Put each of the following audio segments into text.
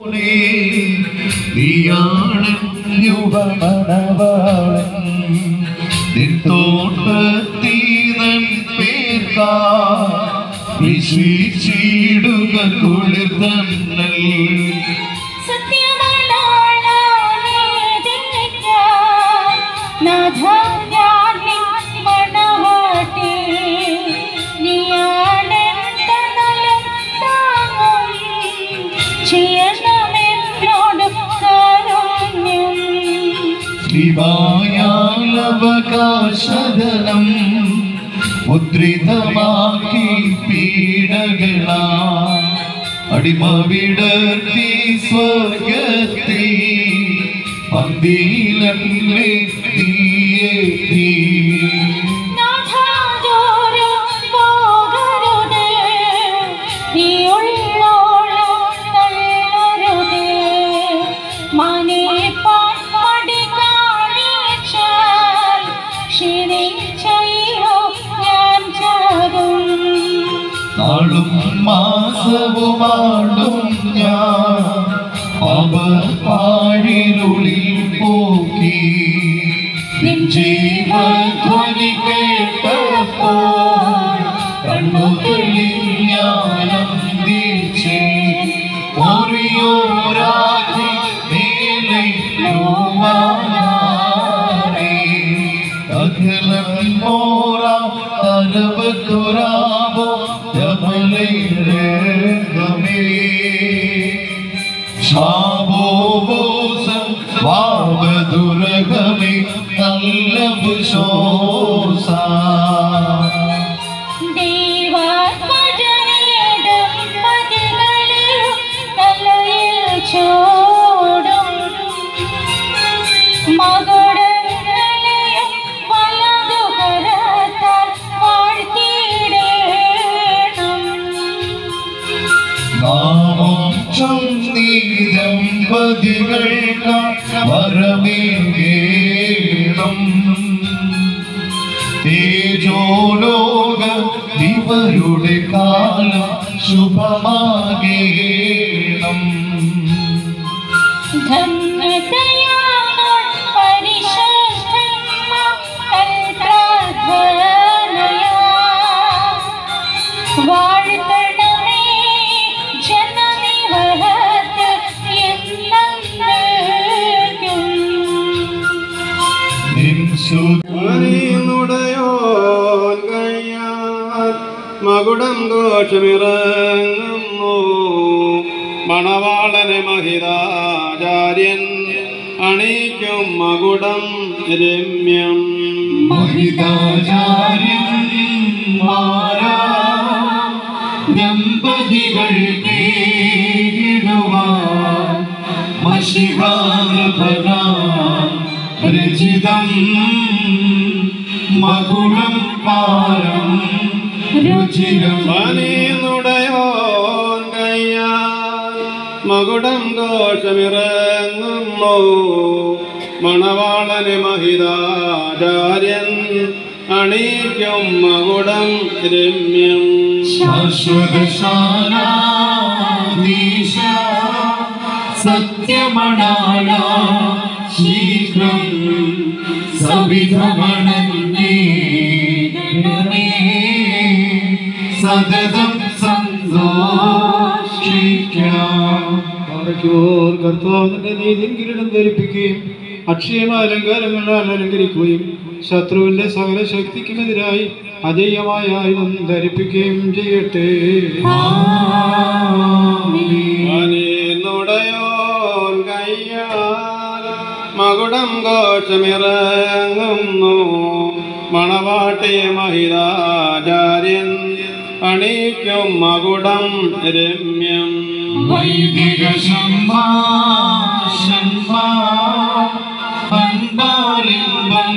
വിശ്വസിച്ചിടുക കുളിർ തന്നൽ ശിവായാലവകാശധനം മുദ്രിതമാക്കി പീഡകള അടിമ വിടർത്തി സ്വർഗത്തിൽ പന്തിയിലല്ലേ നീയെത്തി നാളും മാസവുമാളും ഞാൻ അവർ പാഴിരുളിൽ പോക്കി നിൻ ജീവധ്വനി കേട്ടപ്പോൾ കണ്ണുകളിൽ ഞാനന്ദിച്ചേ ഒറിയോരാതി മേലെ ോമാനേ അഖിലം മോറാ തരവ് തുരാവോ ജമലേ രേഖമേ ശാബോബോസം വാവദുരഗമേ നല്ല വിശോസ മകുടങ്ങളെയും വലതുകരത്താൽ വാഴ്ത്തിയിടേണം നാമം ചൊന്നീ ദമ്പതികൾക്ക് വരമേകേണം തേജോലോക ഇവരുടെ കാലം ശുഭമാകേണം ധന്യതയാൽ പരിശുദ്ധന്മാ കൽപ്രാർത്ഥനയാ. വാഴ്ത്തണമേ ജനനിവഹത്ത് എന്നേക്കും. നിൻ ശുദ്ധ മണിയുടയോൻ കയ്യാൽ മകുടം ദോഷമിറങ്ങുന്നു മണവാളനെ മഹിതാചാര്യൻ അണിക്കും മകുടം രമ്യം മഹിതാചാര്യന്മാരാ ദമ്പതികൾ കേടുവാൻ മഷികാരപന രചിതം മകുളം പാരം രുചിരം മണിയുടയോൻ കയ്യാൽ മകുടം ദോഷമിറങ്ങുന്നു മണവാളനെ മഹിതാചാര്യൻ അണിക്കും മകുടം രമ്യം ശാശ്വതശാലാധീശ സത്യമണാള ശീഘ്രം സവിധമണന്നേ സതതം സന്തോഷിക്കാം പാറയ്ക്കോർ കർത്താവിന്റെ നീതിൻ കിരീടം ധരിപ്പിക്കുകയും അക്ഷയമായ അലങ്കാരങ്ങളാൽ അലങ്കരിക്കുകയും ശത്രുവിന്റെ സകല ശക്തിക്കുമെതിരായി അജയ്യമായ ആയുധം ധരിപ്പിക്കുകയും ചെയ്യട്ടെ നുടയോൻ കയ്യാൽ മകുടം ഘോഷമിറങ്ങുന്നു മണവാട്ടിയ മഹിതാചാര്യൻ അണിക്കും മകുടം രമ്യം വൈദിക സംഭാഷന്മാ അൻപാലിംബം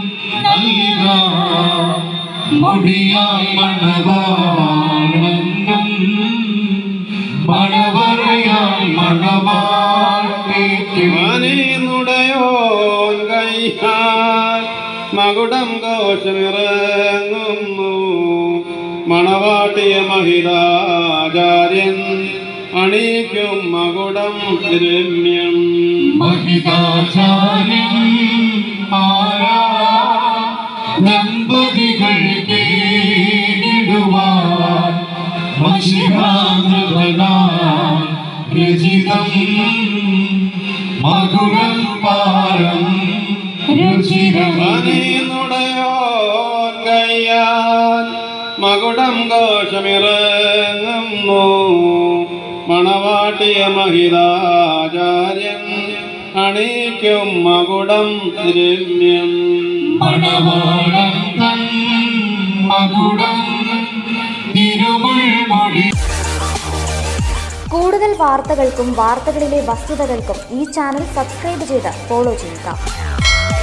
നൽകാം മുടിയായി മണവാളെന്നും മണവറയായി മണവാട്ടിക്കും നുടയോൻ കയ്യാൽ മകുടം ഘോഷമിറങ്ങുന്നു മണവാട്ടിയ മഹിതാചാര്യൻ അണിക്കും മകുടം രമ്യം മഹിതാചാര്യം ആരാ ദമ്പതികൾ കേടുവാൻ മഷിഹാമൃതനാ രചിതം മധുരം പാരം രുചിരം അനിന്നുടയോൻ കയ്യാൽ മകുടം കോശമിറങ്ങുന്നു മണവാട്ടിയ മഹിതാചാര്യൻ അണിക്കും മകുടം രമ്യം മണവാളം തൻ മകുടം തിരുമുൾമൊഴി കൂടുതൽ വാർത്തകൾക്കും വാർത്തകളിലെ വസ്തുതകൾക്കും ഈ ചാനൽ സബ്സ്ക്രൈബ് ചെയ്ത് ഫോളോ ചെയ്യുക